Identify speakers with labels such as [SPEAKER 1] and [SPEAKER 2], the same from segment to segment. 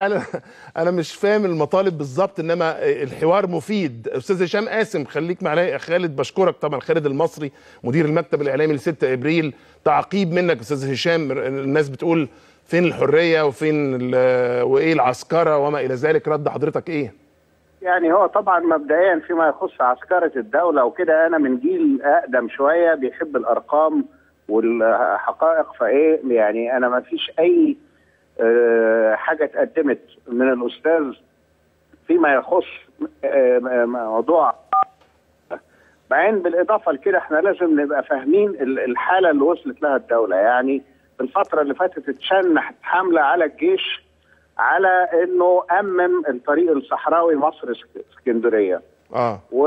[SPEAKER 1] انا انا مش فاهم المطالب بالظبط انما الحوار مفيد استاذ هشام قاسم خليك معايا يا خالد بشكرك طبعا خالد المصري مدير المكتب الاعلامي ل 6 ابريل تعقيب منك استاذ هشام الناس بتقول فين الحريه وفين ال- وايه العسكره وما الى ذلك رد حضرتك ايه
[SPEAKER 2] يعني هو طبعا مبدئيا فيما يخص عسكرة الدولة وكده أنا من جيل أقدم شوية بيحب الأرقام والحقائق فإيه يعني أنا ما فيش أي آه، حاجة اتقدمت من الأستاذ فيما يخص آه، موضوع بعدين بالإضافة لكده إحنا لازم نبقى فاهمين ال- الحالة اللي وصلت لها الدولة يعني في الفترة اللي فاتت اتشنحت حملة على الجيش على انه امم الطريق الصحراوي مصر اسك- اسكندريه
[SPEAKER 1] اه
[SPEAKER 2] و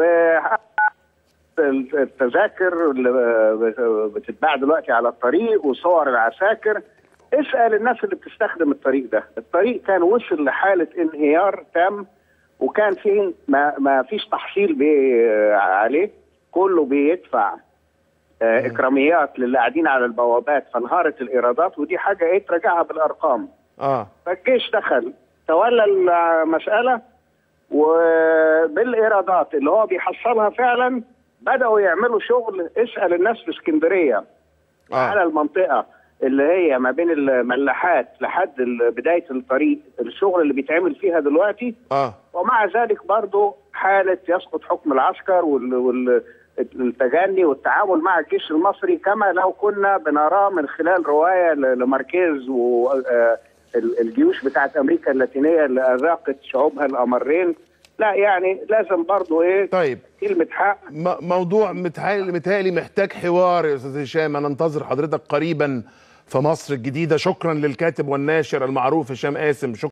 [SPEAKER 2] التذاكر اللي بتتباع دلوقتي على الطريق وصور العساكر اسال الناس اللي بتستخدم الطريق ده الطريق كان وصل لحاله انهيار تام وكان فيه ما, ما فيش تحصيل بي عليه كله بيدفع آه، اكراميات للي قاعدين على البوابات فانهارت الايرادات ودي حاجه ايه تراجعها بالارقام
[SPEAKER 1] اه
[SPEAKER 2] فالجيش دخل تولى المسألة وبالإيرادات اللي هو بيحصلها فعلا بدأوا يعملوا شغل اسأل الناس في اسكندرية على
[SPEAKER 1] اه
[SPEAKER 2] المنطقة اللي هي ما بين الملاحات لحد ال- بداية الطريق الشغل اللي بيتعمل فيها دلوقتي
[SPEAKER 1] اه
[SPEAKER 2] ومع ذلك برضو حالة يسقط حكم العسكر وال- وال- التجني والتعامل مع الجيش المصري كما لو كنا بنراه من خلال رواية ل- لماركيز والجيوش بتاعت أمريكا اللاتينية اللي أذاقت شعوبها الأمرين لا يعني لازم برضو إيه
[SPEAKER 1] طيب
[SPEAKER 2] كلمة حق
[SPEAKER 1] م- موضوع متهيألي متهيألي محتاج حوار يا استاذ هشام انا انتظر حضرتك قريبا في مصر الجديده شكرا للكاتب والناشر المعروف هشام قاسم شكرا